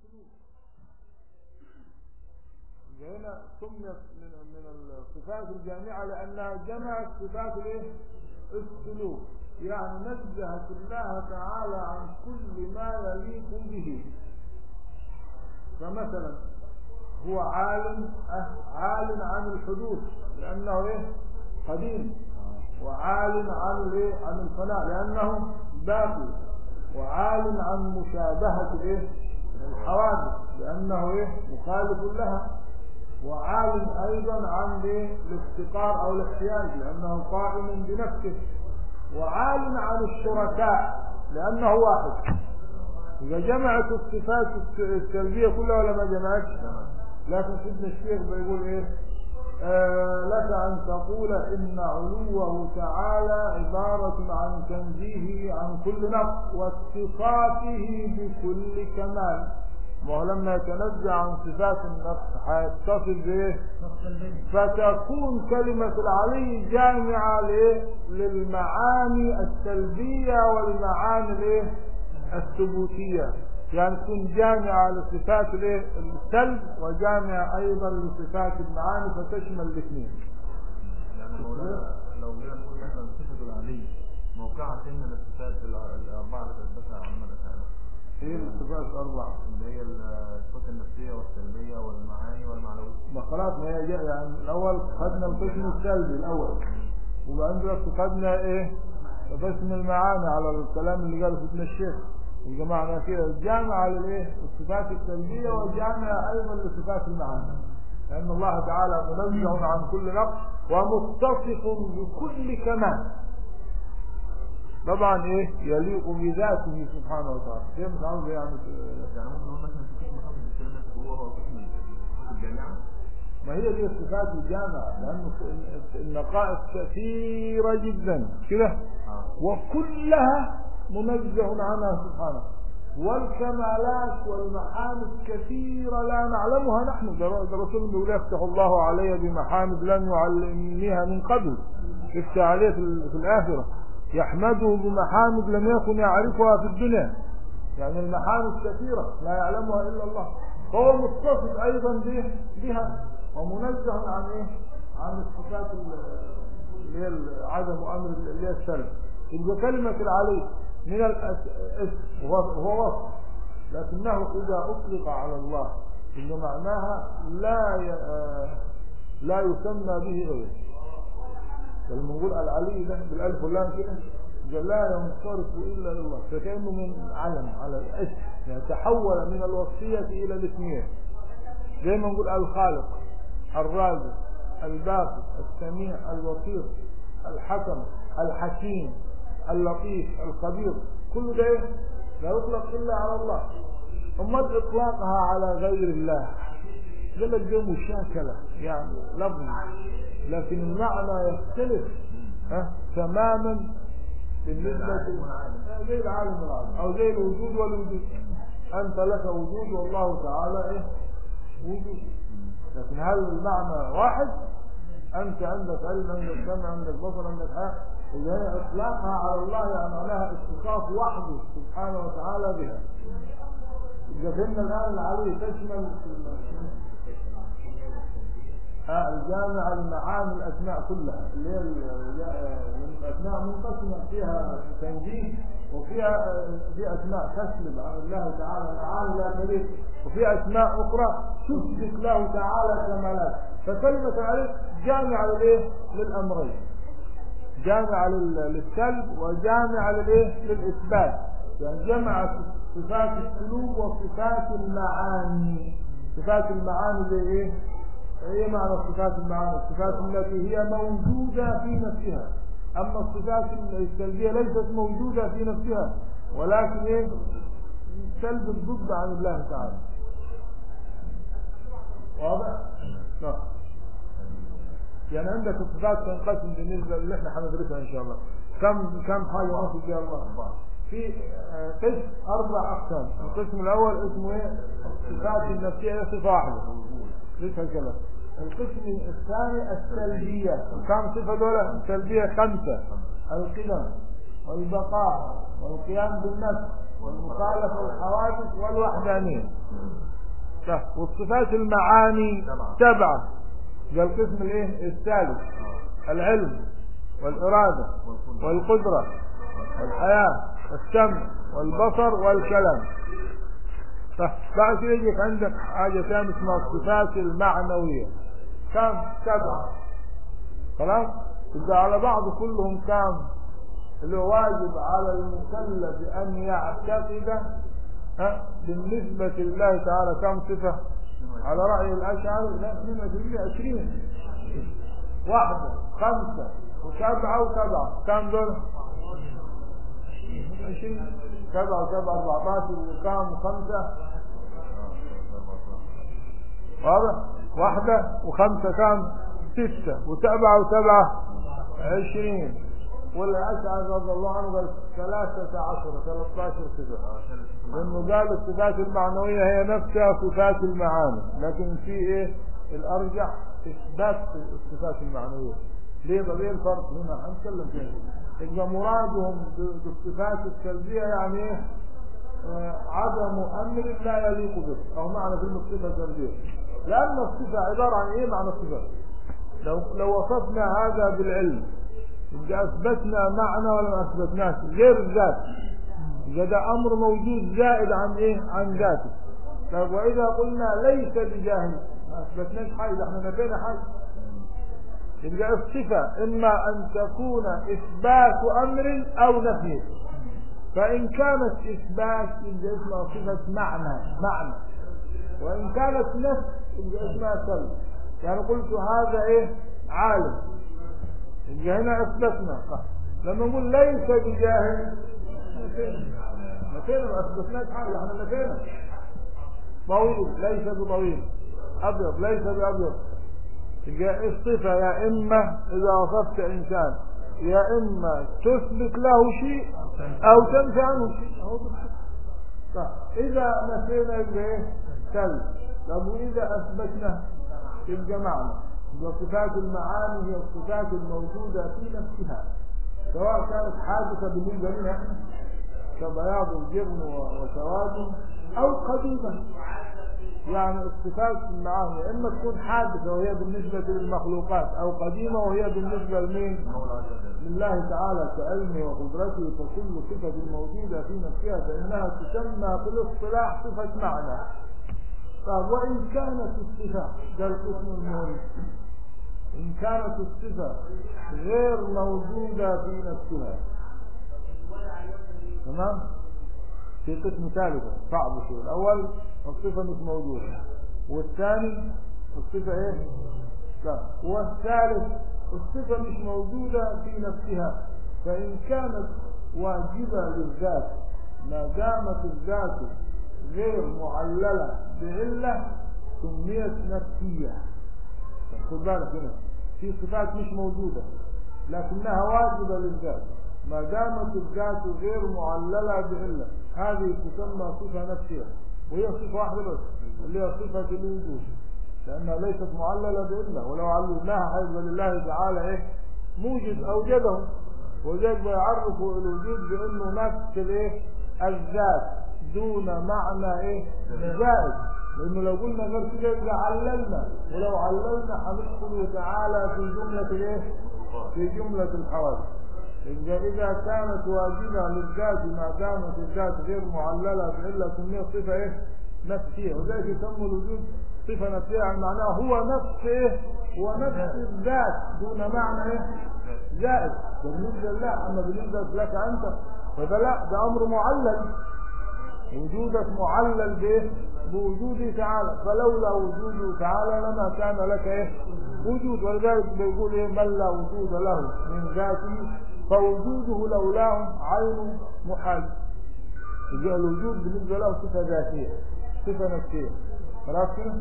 السلوك هنا سميت من من الصفات الجامعة لأنها جمعت صفات الايه؟ السلوك يعني نزهت الله تعالى عن كل ما يليق به فمثلا هو عالم أه عالم عن الحدوث لأنه ايه قديم وعالم عن الايه عن الفناء لأنه باقي وعالم عن مشابهة الايه الحوادث لأنه ايه مخالف لها وعالم أيضا عن الايه الافتقار أو الاحتياج لأنه قائم بنفسه وعالم عن الشركاء لأنه واحد إذا جمعت الصفات السلبية كلها ولا ما جمعتش لكن سيدنا الشيخ بيقول إيه آه لك أن تقول إن علوه تعالى عبارة عن تنزيهه عن كل نقص واتصافه بكل كمال ما هو لما يتنزع عن صفات النقص هيتصف بايه فتكون كلمة العلي جامعة للمعاني السلبية والمعاني الايه الثبوتية يعني تكون جامعة لصفات الايه السلب وجامعة ايضا لصفات المعاني فتشمل الاثنين يعني مولانا لو جينا نقول مثلا صفة العلي موقعها فين من الصفات الأربعة اللي تثبتها علماء الأشاعرة هي الصفات الأربعة اللي هي الصفات النفسية والسلبية والمعاني والمعنوية ما خلاص ما هي جاء يعني الأول خدنا القسم السلبي الأول وبعدين دلوقتي خدنا إيه قسم المعاني على الكلام اللي قاله سيدنا الشيخ الجماعة كده الجامعة للإيه الصفات السلبية والجامعة أيضا لصفات المعاني لأن الله تعالى منزه عن كل نقص ومتصف بكل كمال طبعا ايه يليق بذاته سبحانه وتعالى كيف مش عاوز يعني يعني ممكن نقول مثلا في قسم حافظ الكلمة هو هو قسم الصفات الجامعة ما هي دي الصفات الجامعة لأن النقائص كثيرة جدا كده اه وكلها منزه عنها سبحانه والكمالات والمحامد كثيرة لا نعلمها نحن ده الرسول بيقول يفتح الله علي بمحامد لم يعلمنيها من قبل يفتح عليه في في الآخرة يحمده بمحامد لم يكن يعرفها في الدنيا يعني المحامد كثيرة لا يعلمها إلا الله فهو متصف أيضا به بها ومنزه عن إيه؟ عن الصفات اللي هي عدم أمر اللي هي السلب يبقى كلمة العلي من الاسم وهو وصف لكنه إذا أطلق على الله إن معناها لا ي... لا يسمى به غيره فلما نقول العلي ده بالالف واللام كده ده لا ينصرف الا لله فكانه من علم على الاسم يعني تحول من الوصفيه الى الاسميه زي ما نقول الخالق الرازق الباقي السميع البصير الحكم الحكيم اللطيف الخبير كل ده ايه لا يطلق الا على الله ثم اطلاقها على غير الله ده لك ده مشاكله يعني لفظ لكن المعنى يختلف ها تماما بالنسبة زي العالم والعالم أو زي الوجود والوجود أنت لك وجود والله تعالى إيه وجود لكن هل المعنى واحد أنت عندك علم عندك سمع عندك بصر عندك حياة إذا هي إطلاقها على الله يعني معناها اتصاف وحده سبحانه وتعالى بها إذا فهمنا الآن العلي تشمل الجامعة لمعاني الأسماء كلها اللي هي الأسماء منقسمة فيها تنزيه وفيها في أسماء تسلب عن الله تعالى معاني لا تليق وفي أسماء أخرى تثبت له تعالى كمالات فكلمة عليه جامعة للإيه؟ للأمرين جامعة للسلب وجامعة للإيه؟ للإثبات يعني جمعت صفات السلوك وصفات المعاني صفات المعاني زي إيه؟ ايه معنى الصفات المعاني الصفات التي هي موجودة في نفسها اما الصفات السلبية ليست موجودة في نفسها ولكن ايه سلب الضد عن الله تعالى واضح نعم يعني عندك الصفات تنقسم بالنسبة اللي احنا هندرسها ان شاء الله كم كم حاجة نصف بها الله في قسم اربع اقسام القسم الاول اسمه ايه الصفات النفسية هي صفة واحدة ليس الكلام القسم الثاني السلبية كم صفة دولة السلبية خمسة القدم والبقاء والقيام بالنفس والمخالفة والحوادث والوحدانية طيب والصفات المعاني سبعة. سبعة ده القسم الايه الثالث اه العلم والإرادة والقدرة. والقدرة والحياة والسمع والبصر والكلام طيب بعد كده يجيك عندك حاجة ثانية اسمها الصفات المعنوية كم سبعة خلاص يبقى على بعض كلهم كام اللي هو واجب على المكلف أن يعتقد ها بالنسبة لله تعالى كم صفة على رأي الأشعري لا 22 20 واحدة خمسة وسبعة وسبعة كم دول؟ 20 سبعة وسبعة 14 وكام وخمسة واضح؟ واحدة وخمسة كام؟ ستة وسبعة وسبعة عشرين والأشعر رضي الله عنه قال ثلاثة عشر ثلاثة عشر صفة اه ثالث صفة لأنه قال الصفات المعنوية هي نفسها صفات المعاني لكن في إيه الأرجح إثبات الصفات المعنوية ليه ده ليه الفرق هنا هنتكلم فيه يبقى مرادهم ب- بالصفات السلبية يعني إيه آه، عدم أمر لا يليق به أو معنى كلمة صفة سلبية لأن الصفة عبارة عن إيه معنى الصفة لو لو وصفنا هذا بالعلم يبقى أثبتنا معنى ولا ما أثبتناش غير الذات يبقى ده أمر موجود زائد عن إيه عن ذاته طيب وإذا قلنا ليس بجاهل ما أثبتناش حاجة احنا نفينا حاجة يبقى الصفة إما أن تكون إثبات أمر أو نفي فإن كانت إثبات يبقى اسمها صفة معنى معنى وإن كانت نفس يبقى اسمها سلب يعني قلت هذا إيه عالم يبقى هنا أثبتنا صح لما نقول ليس بجاهل نفينا نفينا ما أثبتناش حاجة احنا نفينا طويل ليس بطويل أبيض ليس بأبيض يبقى الصفة يا إما إذا وصفت إنسان يا إما تثبت له شيء أو تنفي عنه شيء أهو بالصفة. طيب إذا نفينا يبقى إيه؟ سلب طب وإذا أثبتنا يبقى معنى يبقى صفات المعاني هي الصفات الموجودة في نفسها سواء كانت حادثة بالنسبة لنا إحنا كبياض الجبن و- وسواده أو قديمة يعني الصفات المعاني إما تكون حادثة وهي بالنسبة للمخلوقات أو قديمة وهي بالنسبة لمين؟ المولى عز وجل لله تعالى كعلمه وقدرته فكل صفة موجودة في نفسها فإنها تسمى في الاصطلاح صفة معنى طيب وإن كانت الصفة ده القسم المهم إن كانت الصفة غير موجودة في نفسها تمام في قسم ثالث صعب شوي الأول الصفة مش موجودة والثاني الصفة إيه؟ لا والثالث الصفة مش موجودة في نفسها فإن كانت واجبة للذات ما دامت الذات غير معللة بعلة سميت نفسية خد بالك هنا في صفات مش موجودة لكنها واجبة للذات ما دامت الذات غير معللة بعلة هذه تسمى صفة نفسية وهي صفة واحدة بس اللي هي صفة الوجود لأنها ليست معللة بعلة ولو عللناها حيث لله تعالى إيه موجد أوجده وذلك بيعرف الوجود بأنه نفس الإيه الذات دون معنى إيه زائد لأنه لو قلنا غير كده يبقى عللنا ولو عللنا هندخل تعالى في جملة الإيه في جملة الحوادث يبقى إذا كانت واجبة للذات ما دامت الذات غير معللة بعلة سميت صفة إيه؟ نفسية وذلك يسمى الوجود صفة نفسية يعني معناها هو نفس إيه؟ هو نفس الذات دون معنى إيه؟ زائد بالنسبة لله أما بالنسبة لك أنت فده لا ده أمر معلل وجودك معلل بايه بوجوده تعالى فلولا وجوده تعالى لما كان لك ايه وجود ولذلك بيقول ايه من لا وجود له من ذاته فوجوده لولاه عين محال يبقى الوجود بالنسبه له صفه ذاتيه صفه نفسيه خلاص كده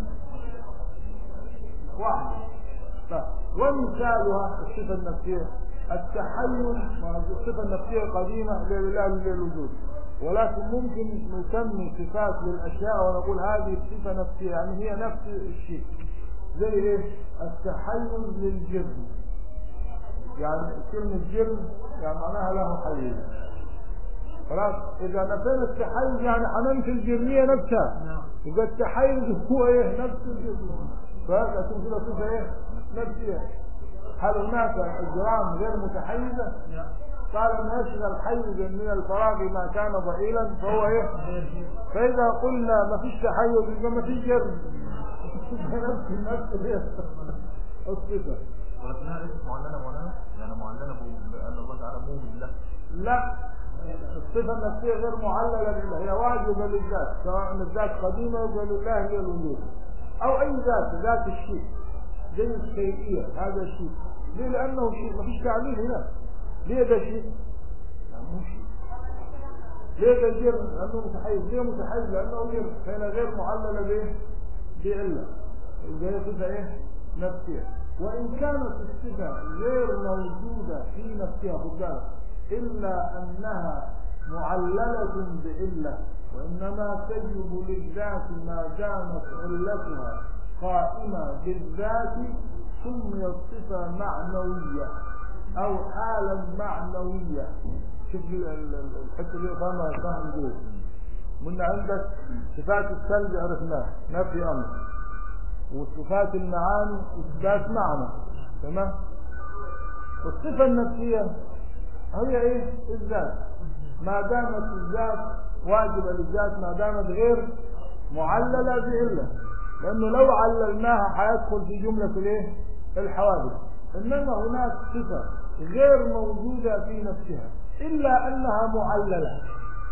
واحده طيب ومثالها الصفه النفسيه التحيز الصفه النفسيه قديمه لله للوجود ولكن ممكن نسمي صفات للأشياء ونقول هذه الصفة نفسية يعني هي نفس الشيء زي ايه التحيز للجرم يعني كلمة جرم يعني معناها له حيز خلاص إذا نفينا التحيز يعني حننفي الجرمية نفسها يبقى التحيز هو ايه نفس الجسم فتكون كده صفه ايه نفسيه هل هناك اجرام غير متحيزه قال ان يشغل حيزا من الفراغ ما كان ضئيلا فهو ايه فاذا قلنا ما فيش تحيز يبقى ما فيش جرم نفس نفس الايه الصفه ولكنها ليست معلنة مولانا يعني معلنة ب- بأن الله تعالى موجود له لا الصفة النفسية غير معللة لله هي واجبة للذات سواء الذات قديمة يبقى لله هي الوجود أو أي ذات ذات الشيء زي الشيئية هذا الشيء ليه لأنه شيء ما فيش تعليل هنا ليه ده شيء؟ لأنه شيء ليه ده جرم؟ لأنه متحيز ليه متحيز؟ لأنه جرم فهنا غير معللة بإيه؟ بعلة يبقى هي صفة إيه؟ نفسية وإن كانت الصفة غير موجودة في نفسها خد بالك إلا أنها معللة بعلة وإنما تجب للذات ما دامت علتها قائمة بالذات سميت صفة معنوية أو حالا معنوية شوف ال- ال- ال- الحتة دي فاهمها فاهم دول من عندك صفات السلب عرفناها نفي أمر وصفات المعاني إثبات معنى تمام والصفة النفسية هي ايه الذات ما دامت الذات واجبة للذات ما دامت غير معللة بعلة لأنه لو عللناها حيدخل في جملة الايه الحوادث إنما هناك صفة غير موجودة في نفسها إلا أنها معللة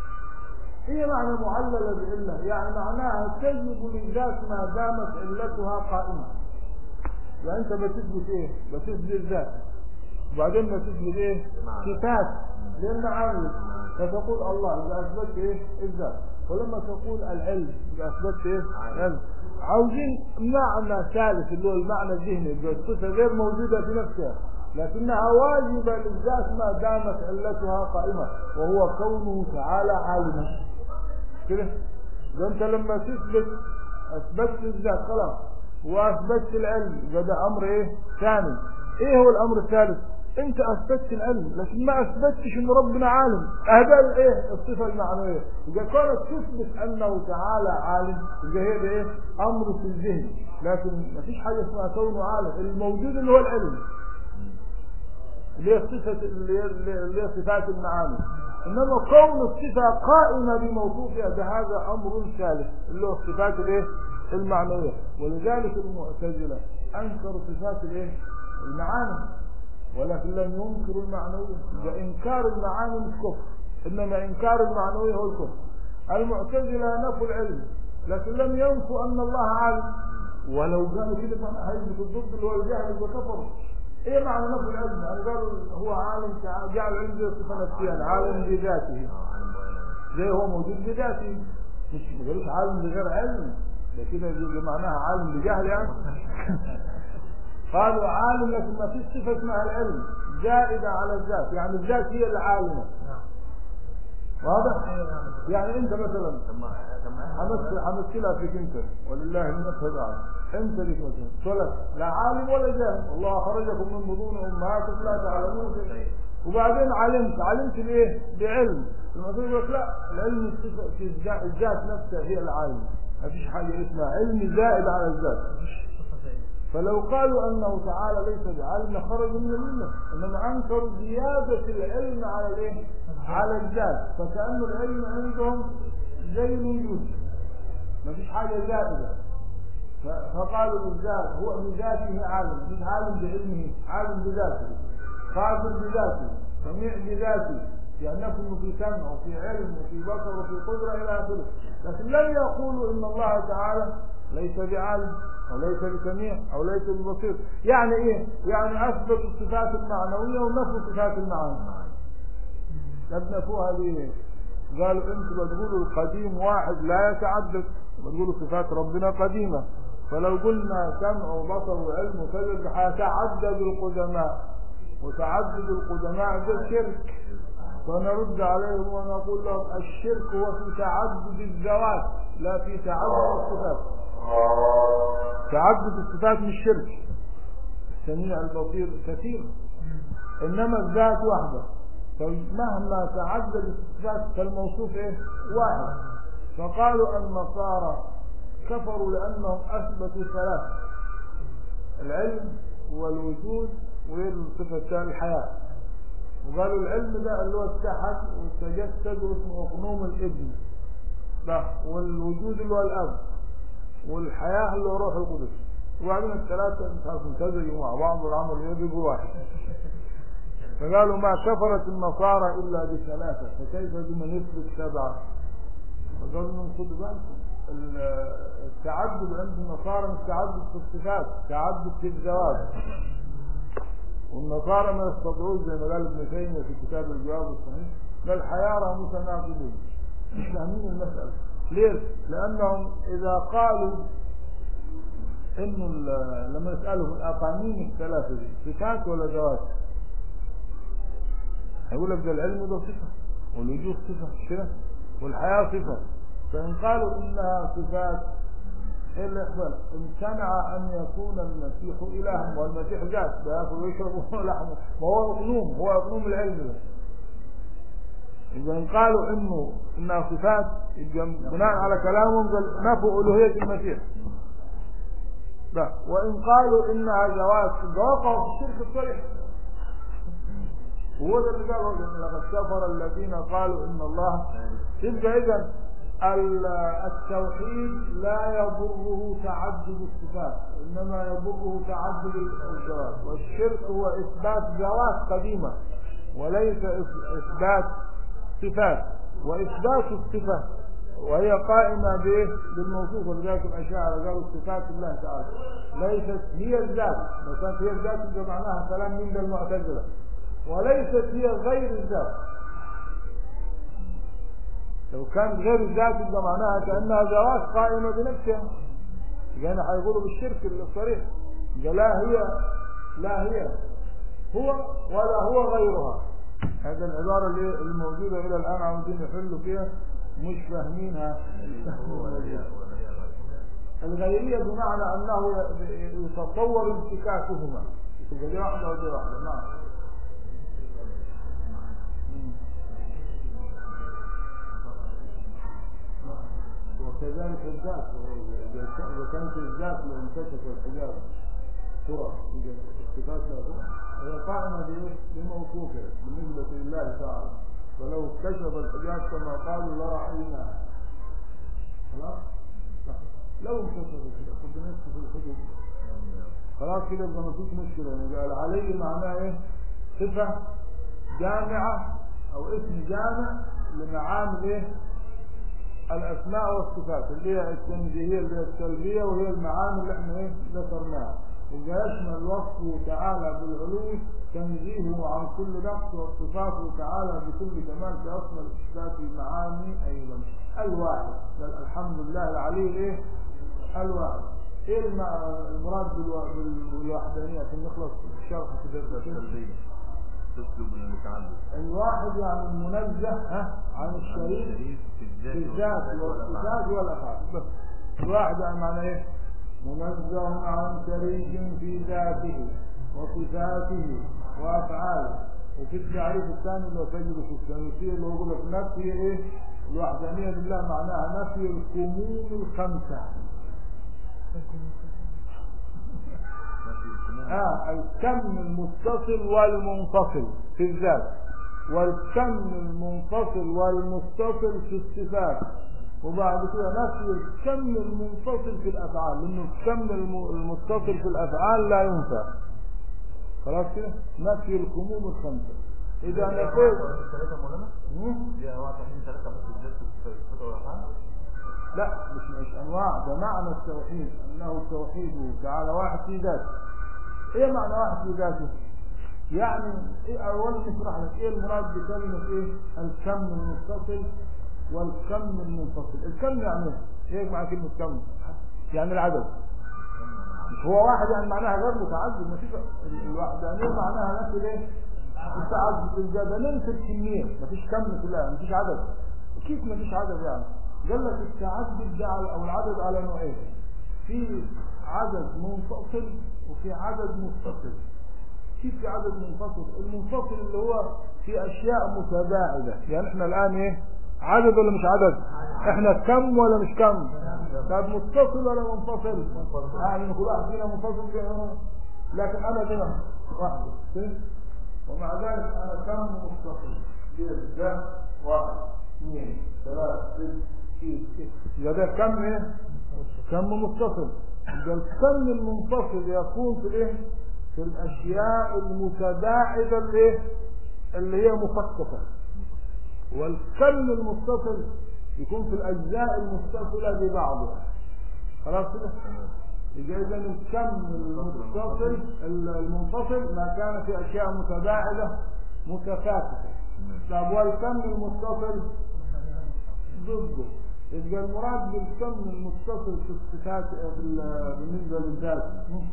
هي معنى معللة بعلة يعني معناها تجب للذات ما دامت علتها قائمة يعني أنت بتثبت إيه بتثبت الذات وبعدين ما تثبت إيه صفات للمعاني فتقول الله إذا أثبت إيه الذات ولما تقول العلم إذا أثبت إيه العلم عاوزين معنى ثالث اللي هو المعنى الذهني يبقى الصفة غير موجودة في نفسها لكنها واجبة للذات ما دامت علتها قائمة وهو كونه تعالى عالما كده ده انت لما تثبت اثبتت الذات خلاص واثبتت العلم يبقى ده امر ايه ثاني ايه هو الامر الثالث انت اثبتت العلم لكن ما اثبتش ان ربنا عالم هذا الايه الصفه المعنويه يبقى كونك تثبت انه تعالى عالم يبقى هي ده ايه امر في الذهن لكن ما فيش حاجه اسمها كونه عالم الموجود اللي هو العلم اللي هي صفة اللي هي اللي هي صفات المعاني انما كون الصفة قائمة بموصوفها بهذا امر ثالث اللي هو الصفات الايه المعنوية ولذلك المعتزلة انكروا صفات الايه المعاني ولكن لم ينكروا المعنوية وانكار المعاني مش كفر انما انكار المعنوية هو الكفر المعتزلة نفوا العلم لكن لم ينفوا ان الله عالم ولو قالوا كده فانا هيثبت الضد اللي هو الجهل يبقى كفروا ايه معنى نفي العلم؟ يعني قالوا هو عالم تع- جعل العلم زي صفه نفسيه العالم بذاته اه علم بغير زي هو موجود بذاته مش ما قالوش عالم بغير علم ده كده دي دي معناها عالم بجهل يعني قالوا عالم لكن ما فيش صفه اسمها العلم زائده على الذات يعني الذات هي العالمه واضح؟ يعني انت مثلا طب ما طب ما احنا همثل همثلها فيك انت ولله المثل الاعلى انت ليك مثلا ولد لا عالم ولا جاهل الله اخرجكم من بطون امهاتكم لا تعلمون شيئا طيب. وبعدين علمت علمت بايه بعلم المفروض يقول لك لا العلم الصفة- في الذات- الذات نفسها هي العالم ما فيش حاجه اسمها علم زائد على الذات فلو قالوا انه تعالى ليس بعالم لخرجوا من المله انما انكروا زياده العلم على الايه؟ على الذات فكأن العلم عندهم زي الوجود ما فيش حاجه زائده ف- فقالوا بالذات هو بذاته عالم مش عالم بعلمه عالم بذاته قادر بذاته سميع بذاته يعني انه في سمع وفي علم وفي بصر وفي قدره الى اخره لكن لم يقولوا ان الله تعالى ليس بعالم وليس بسميع او ليس ببصير يعني ايه يعني اثبتوا الصفات المعنويه ونفوا صفات المعاني لم نفوها ليه قالوا انتوا بتقولوا القديم واحد لا يتعدد بتقولوا صفات ربنا قديمه فلو قلنا سمع وبصر وعلم وكذا هيتعدد القدماء وتعدد القدماء ده شرك فنرد عليهم ونقول لهم الشرك هو في تعدد الذوات لا في تعدد الصفات تعدد الصفات مش شرك السميع البصير كثير انما الذات واحده فمهما تعددت الصفات فالموصوف ايه واحد فقالوا النصارى كفروا لأنهم أثبتوا ثلاثة العلم والوجود والصفة الثانية الحياة وقالوا العلم ده اللي هو اتحد وتجسد واسمه أقنوم الابن ده والوجود اللي هو الأب والحياة اللي هو روح القدس وبعدين الثلاثة مش عارف امتزجوا مع بعض والعمل يبقوا واحد فقالوا ما كفرت النصارى إلا بثلاثة فكيف بمن يثبت سبعة فقالوا لهم خدوا بالكم التعدد عند النصارى مش تعدد في الصفات تعدد في الزواج والنصارى ما يستطيعون زي ما قال ابن تيميه في كتاب الجواب الصحيح قال حيارى متناقضون مش فاهمين المساله ليه؟ لانهم اذا قالوا انه لما نسالهم الاقانيم الثلاثه دي صفات ولا ذوات؟ هيقول لك ده العلم ده صفه والوجود صفه مش كده؟ والحياه صفه فان قالوا انها صفات ايه اللي يحصل؟ امتنع ان يكون المسيح الها والمسيح ذات بياكل ويشرب لحمه ما هو اقنوم هو اقنوم العلم ده اذا قالوا انه انها صفات بناء على كلامهم قال نفوا الوهيه المسيح ده وان قالوا انها ذوات وقعوا في الشرك الصريح وهو ده اللي قاله لقد كفر الذين قالوا ان الله تبقى اذا التوحيد لا يضره تعدد الصفات انما يضره تعدد الذوات والشرك هو اثبات ذوات قديمه وليس اثبات صفات واثبات الصفه وهي قائمه بايه بالموصوف ولذلك الاشاعره قالوا صفات الله تعالى ليست هي الذات لو كانت هي الذات يبقى معناها كلام من المعتزله وليست هي غير الذات لو كانت غير الذات يبقى معناها كانها ذوات قائمه بنفسها يعني هيقولوا بالشرك الصريح لا هي لا هي هو ولا هو غيرها هذه العبارة اللي الموجودة إلى الآن عاوزين يحلوا فيها مش فاهمينها الغيرية بمعنى أنه يتصور انتكاكهما تبقى دي واحدة ودي واحدة نعم وكذلك الذات إذا كانت الذات لو انكشف الحجاب ترى صفات هي قائمة بموصوفه بالنسبة لله تعالى ولو كشف الحجاب كما قالوا لرأيناه خلاص لو انكشف الحجاب ربنا يكشف الحجاب خلاص كده يبقى ما فيش مشكلة يعني قال علي معناه ايه؟ صفة جامعة أو اسم جامع لمعامل ايه؟ الأسماء والصفات اللي هي التنزيهية اللي هي السلبية وهي المعاني اللي احنا ايه ذكرناها ويشمل وصفه تعالى بالعلو تنزيهه عن كل نقص وصفاته تعالى بكل كمال كأصل إثبات المعاني أيضا الواحد بل الحمد لله العلي الايه؟ الواحد ايه المراد بالوحدانية عشان نخلص الشرح كده تسلب المتعدد الواحد يعني المنزه ها عن الشريك في الذات والصفات والافعال بس الواحد يعني معنى ايه منزه عن شريك في ذاته وصفاته وافعاله وفي التعريف الثاني اللي هو تجد في الثالثية اللي هو يقول لك نفي ايه الوحدانية لله معناها نفي الكموم الخمسة آه الكم المتصل والمنفصل في الذات والكم المنفصل والمتصل في الصفات وبعد كده نفي الكم المنفصل في الافعال لانه الكم المتصل في الافعال لا ينفع خلاص كده نفي الكموم الخمسه اذا نفيت ثلاثة مولانا؟ دي أنواع توحيد ثلاثة بس الذات والصفات والأفعال؟ لا مش مش انواع ده معنى التوحيد انه توحيده تعالى واحد في ذاته ايه معنى واحد في ذاته يعني ايه اولا نشرح لك ايه المراد بكلمه ايه الكم المتصل والكم المنفصل الكم يعني ايه معنى كلمه كم يعني العدد مش هو واحد يعني معناها غير متعدد ما فيش الوحدانيه معناها نفس الايه التعدد الزياده ننسى الكميه ما فيش كم كلها ما فيش عدد كيف ما فيش عدد يعني قال لك التعدد ده او العدد على نوعين في عدد منفصل وفي عدد متصل كيف في عدد منفصل المنفصل اللي هو في اشياء متباعده يعني احنا الان ايه عدد ولا مش عدد احنا كم ولا مش كم طب متصل ولا منفصل؟ يعني كل واحد فينا منفصل كده. لكن انا كده واحد فهمت؟ ومع ذلك انا كم متصل كده ده واحد اثنين ثلاثة ست يبقى ده كم ايه؟ كم متصل يبقى الكم المنفصل يكون في الايه؟ في الاشياء المتباعدة الايه؟ اللي هي مفككة والكم المتصل يكون في الاجزاء المتصلة ببعضها خلاص كده؟ يبقى اذا الكم المتصل المنفصل ما كان في اشياء متباعدة متفاككة طب والكم المتصل ضده يبقى المراد بالكم المتصل في الصفات في ال- بالنسبة للذات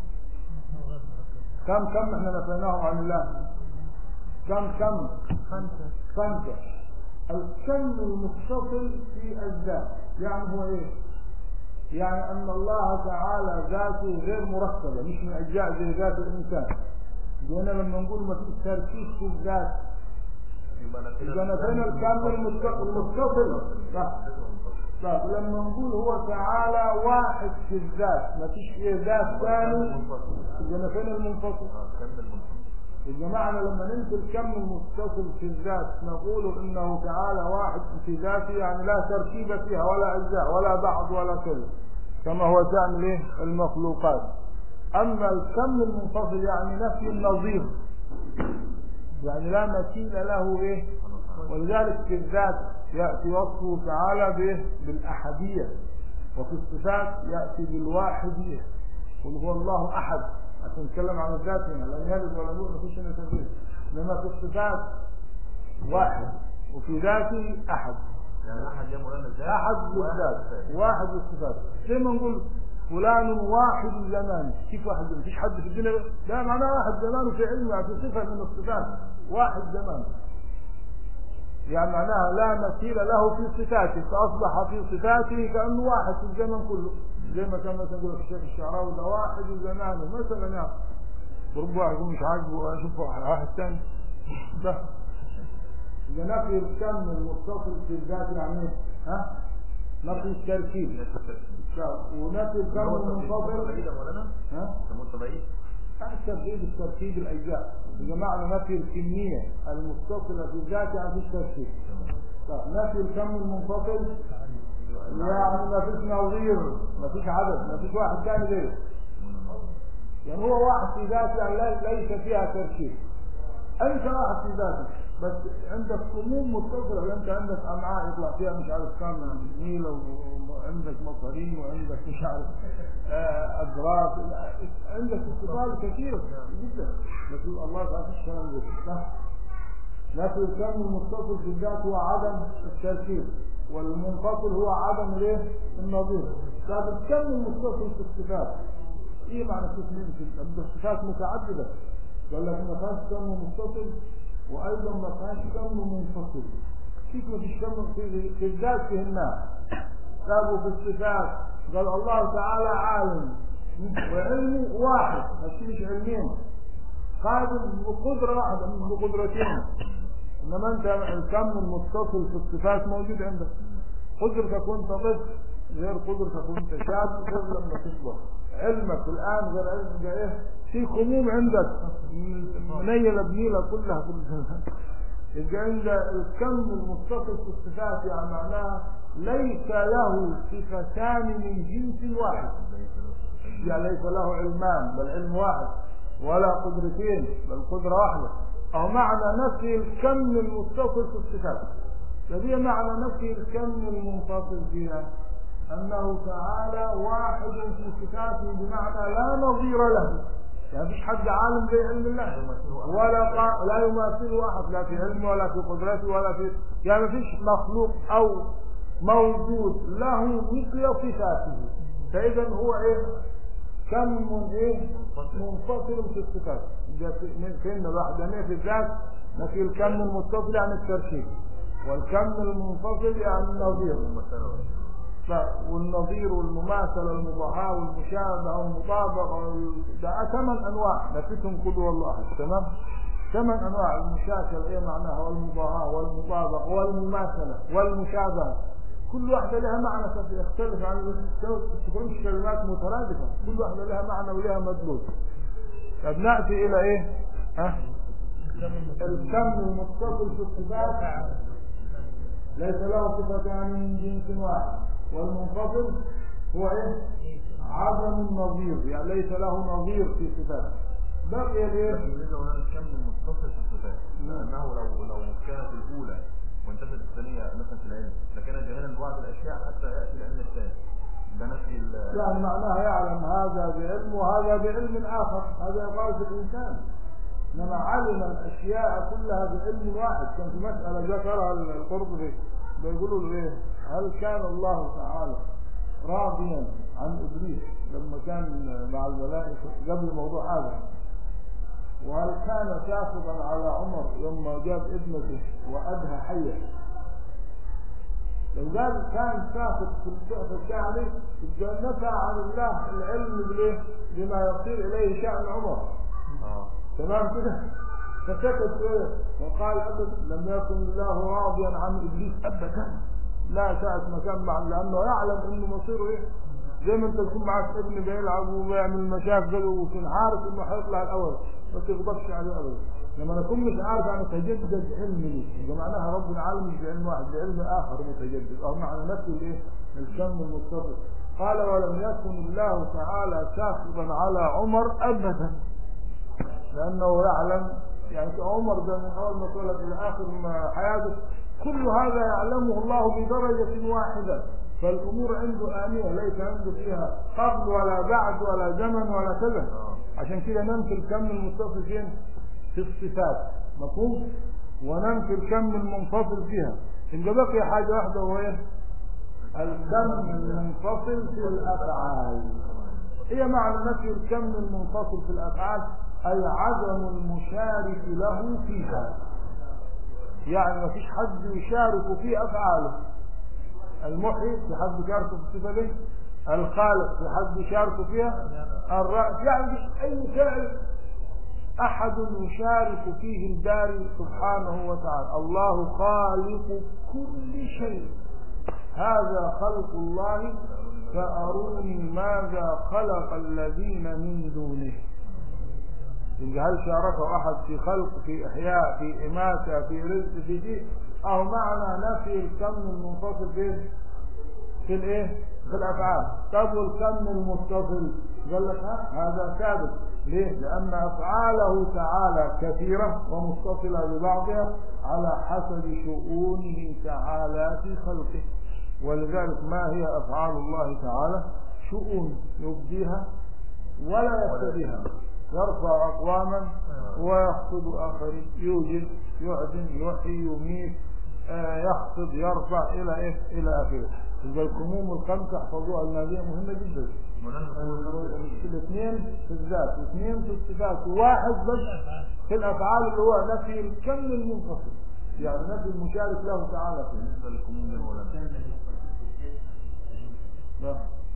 كم كم احنا نفيناهم عن الله كم كم خمسة خمسة الكم المتصل في الذات يعني هو ايه يعني ان الله تعالى ذاته غير مركبة مش من اجزاء زي ذات الانسان لان لما نقول ما فيش تركيز في الذات يبقى نفينا يبقى نفينا الكم المتصل المتصل صح طب لما نقول هو تعالى واحد في الذات ما فيش ايه ذات ثاني يبقى نفينا المنفصل كم المنفصل يبقى معنى لما ننفي الكم المتصل في الذات نقول انه تعالى واحد في ذاته يعني لا تركيب فيها ولا اجزاء ولا بعض ولا كذا كما هو شان الايه المخلوقات اما الكم المنفصل يعني نفي النظير يعني لا مثيل له ايه ولذلك في الذات ياتي وصفه تعالى به بالاحديه وفي الصفات ياتي بالواحديه قل هو الله احد عشان نتكلم عن الذات هنا لم يلد ولم يولد مفيش هنا تنفيذ انما في الصفات واحد وفي ذاته احد يعني احد يا مولانا ازاي احد للذات واحد للصفات زي ما نقول فلان واحد زمان كيف واحد زمان؟ مفيش حد في الدنيا لا معناه واحد زمان في علم يعني في صفه من الصفات واحد زمان يعني معناها لا مثيل له في صفاته فاصبح في صفاته كانه واحد في الزمن كله زي ما كان مثلا يقول الشيخ الشعراوي ده واحد زمانه مثلا يعني ورب واحد يقول مش عاجبه اشوف واحد ثاني ده إذا نفي الكم المتصل في الذات يعني إيه؟ ها؟ نفي التركيب طيب، ونفي الكم المنفصل بعيد يا مولانا ها؟ سموه بعيد التركيب التركيب الاجزاء إذا معنى نفي الكمية المتصلة في الذات يعني في التركيب طيب، نفي الكم المنفصل يعني ما فيش نظير ما فيش عدد ما فيش واحد ثاني غيره يعني هو واحد في ذاته يعني لا- ليس فيها تركيب انت واحد في ذاتك بس عندك سموم متصله يعني انت عندك امعاء يطلع فيها مش عارف كم نيله وعندك مصارين وعندك مش عارف آه، اجراس عندك اتصال كثير جدا لكن الله تعالى فيش كلام زي كده صح؟ لكن الكم المتصل في الذات هو عدم التركيب والمنفصل هو عدم الايه؟ النظير لكن الكم المتصل في الصفات ايه معنى تسمين في الصفات متعدده قال لك ما كانش كم متصل وايضا ما كانش كم منفصل كيف ما فيش كم في, في الذات فهمناه قالوا في الصفات قال الله تعالى عالم وعلمه واحد ما فيش علمين قادر بقدرة واحدة مش بقدرتين انما انت الكم المتصل في الصفات موجود عندك قدرتك وانت طفل غير قدرتك وانت شاب غير لما تكبر علمك الان غير علمك ايه في خموم عندك منيله بنيله كلها كلها يبقى عند الكم المتصل في الصفات يعني معناها ليس له صفتان من جنس واحد يعني ليس له علمان بل علم واحد ولا قدرتين بل قدرة واحدة أو معنى نفي الكم المتصل في الصفات فدي معنى نفي الكم المنفصل فيها أنه تعالى واحد في صفاته بمعنى لا نظير له يعني مفيش حد عالم زي علم الله ولا قا... لا يماثله أحد لا في علمه ولا في قدرته ولا في يعني مفيش مخلوق أو موجود له مثل صفاته فإذا هو إيه كم من ايه منفصل في الصفات ده في- من كلمة الوحدانية في الذات نفي الكم المتصل عن التركيب والكم المنفصل عن النظير ف- والنظير والمماثلة والمضاهاة والمشابهة والمطابقة وال- ده ثمان أنواع نفيتهم كل والله تمام ثمان أنواع المشاكلة إيه معناها والمضاهاة والمطابقة والمماثلة والمشابهة كل واحدة لها معنى يختلف عن تكونش كلمات مترادفة كل واحدة لها معنى ولها مدلول طب نأتي إلى إيه؟ ها؟ الكم المتصل في الصفات ليس له صفتان من جنس واحد والمنفصل هو ايه عدم النظير يعني ليس له نظير في صفاته بقي الايه يريد هنا الكم المتصل في الصفات لانه لو لو كانت الاولى وانتفت الثانيه مثلا في العلم لكان جاهلا ببعض الاشياء حتى ياتي العلم الثاني ده نفي ال- يعني معناها يعلم هذا بعلم وهذا بعلم آخر هذا يقال في الإنسان إنما علم الأشياء كلها بعلم واحد كان في مسألة ذكرها القرطبي بيقولوا له إيه هل كان الله تعالى راضيا عن إبليس لما كان مع الملائكة قبل موضوع آدم وهل كان شافقا على عمر لما جاب ابنته وأدهى حية لو قال كان ساقط في السقف الشعبي يبقى نفى عن الله العلم بالايه؟ بما يصير اليه شان عمر اه تمام كده فسكت شويه وقال ابدا لم يكن الله راضيا عن ابليس ابدا لا ساعة ما كان مع لانه يعلم انه مصيره ايه زي ما انت تكون معك ابن بيلعب وبيعمل مشاكل وتكون عارف انه حيطلع الاول ما تغضبش عليه ابدا لما اكون مش عارف انا تجدد علمي يبقى معناها رب العالمين مش بعلم واحد بعلم اخر متجدد او معنى نفسه الايه الكم المتصل قال ولم يكن الله تعالى ساخطا على عمر ابدا لانه يعلم يعني عمر ده من اول ما اتولد الى اخر ما حياته كل هذا يعلمه الله بدرجه واحده فالامور عنده انيه ليس عنده فيها قبل ولا بعد ولا زمن ولا كذا اه عشان كده ننفي الكم المتصل فين في الصفات مفهوم وننفي الكم المنفصل فيها يبقى بقي حاجه واحده وهي الكم المنفصل في الافعال هي معنى نفي الكم المنفصل في الافعال اي عدم المشارك له فيها يعني ما فيش حد يشارك في افعاله المحيي في حد يشارك في الصفه دي الخالق في حد يشارك فيها الرأس يعني مش اي فعل احد يشارك فيه الباري سبحانه وتعالى الله خالق كل شيء هذا خلق الله فأروني ماذا خلق الذين من دونه يبقى هل شاركه أحد في خلق في إحياء في إماتة في رزق في شيء أو معنى نفي الكم المنفصل فين في الإيه في الأفعال طب والكم المتصل قال لك ها هذا ثابت ليه لأن أفعاله تعالى كثيرة ومتصلة ببعضها على حسب شؤونه تعالى في خلقه ولذلك ما هي أفعال الله تعالى شؤون يبديها ولا يبتديها يرفع أقواما ويخفض آخرين يوجد يعدم يحيي يميت آه، يخفض يرفع إلى إيه إلى آخره يبقى الكموم الخمسة احفظوها المالية مهمة جدا مولانا نقول الاثنين في الذات واثنين في الصفات وواحد بس في الافعال اللي هو نفي الكم المنفصل يعني نفي المشارك له تعالى فيه بالنسبه للكموم يا مولانا لا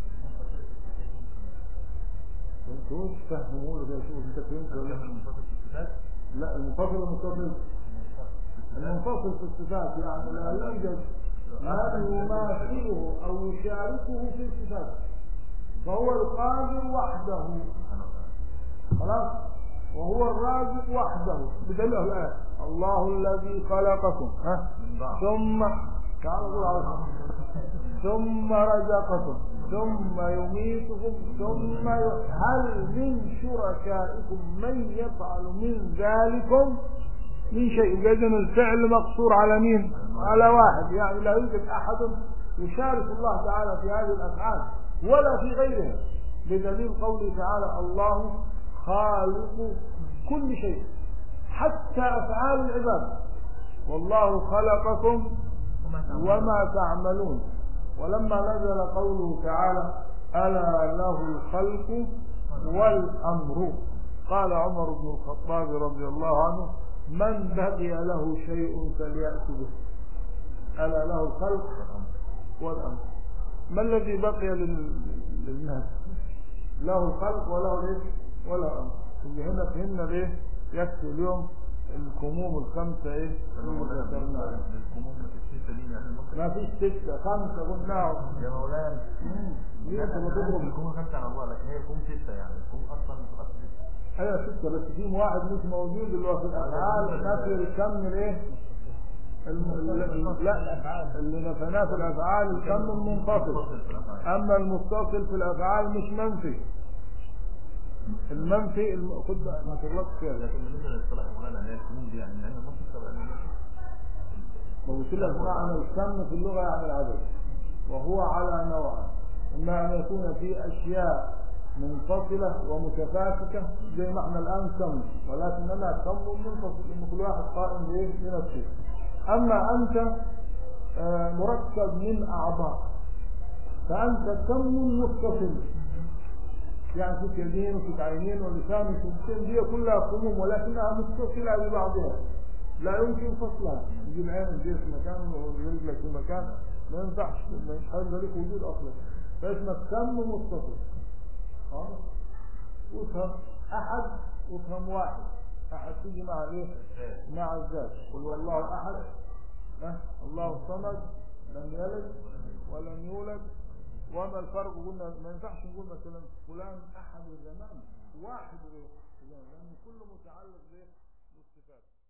فهمتوش فهموا له كده شوف انت فهمت ولا الكم المنفصل في الصفات لا المنفصل المتصل المنفصل في الصفات يعني لا يوجد من يماثله او يشاركه في الصفات فهو القادر وحده سبحانه وتعالى خلاص وهو الرازق وحده بدليل الآية الله الذي خلقكم ها من بعض ثم تعالوا نقول على الصلاة. ثم رزقكم ثم يميتكم ثم ي... هل من شركائكم من يفعل من ذلكم من شيء إذن الفعل مقصور على مين على واحد يعني لا يوجد أحد يشارك الله تعالى في هذه الأفعال ولا في غيرها بدليل قوله تعالى الله خالق كل شيء حتى أفعال العباد والله خلقكم وما تعملون ولما نزل قوله تعالى ألا له الخلق والأمر قال عمر بن الخطاب رضي الله عنه من بقي له شيء فليأت به ألا له الخلق والأمر ما الذي بقي لل- للناس له الخلق وله الايه ولا امر اللي هنا فهمنا ليه يكفي اليوم الكموم الخمسه ايه اللي ذكرناها للكموم ما تكفيش الستة دي يعني المصري ما فيش ستة خمسة قلناه يا مولانا ليه انت بتضرب الكون خمسة على الله لكن هي كون ستة يعني الكون أصلا أصل ايوه ستة بس في واحد مش موجود اللي هو في الافعال نفي الكم الايه؟ الم... ال- لا اللي نفناه في الافعال الكم المنفصل متصل في الأفعال اما المتصل في الافعال مش منفي المنفي الم... خد بقى ما تغلطش فيها لكن بالنسبة للاصطلاح مولانا اللي هي الكون دي يعني لأن المصري تبع المصري ما قلت لك معنى الكم في اللغة يعني العدد وهو على نوعين إما أن يكون في أشياء منفصلة ومتفاككة زي ما احنا الآن كم ولكننا كم منفصل إن كل واحد قائم بإيه بنفسه أما أنت آه، مركب من أعضاء فأنت كم متصل يعني فيك يدين وفيك عينين ولسان وفيك دي كلها كموم ولكنها متصلة ببعضها لا يمكن فصلها يجيب عينك دي في مكان ورجلك في مكان ما ينفعش ما ينفعش لك وجود اصلا فاسمك كم متصل خلاص وافهم احد وافهم واحد احد تيجي مع ايه مع الذات قل والله احد ها الله الصمد لم يلد ولم يولد وما الفرق قلنا ما ينفعش نقول مثلا فلان احد الزمان واحد ايه لان كله متعلق بايه بالصفات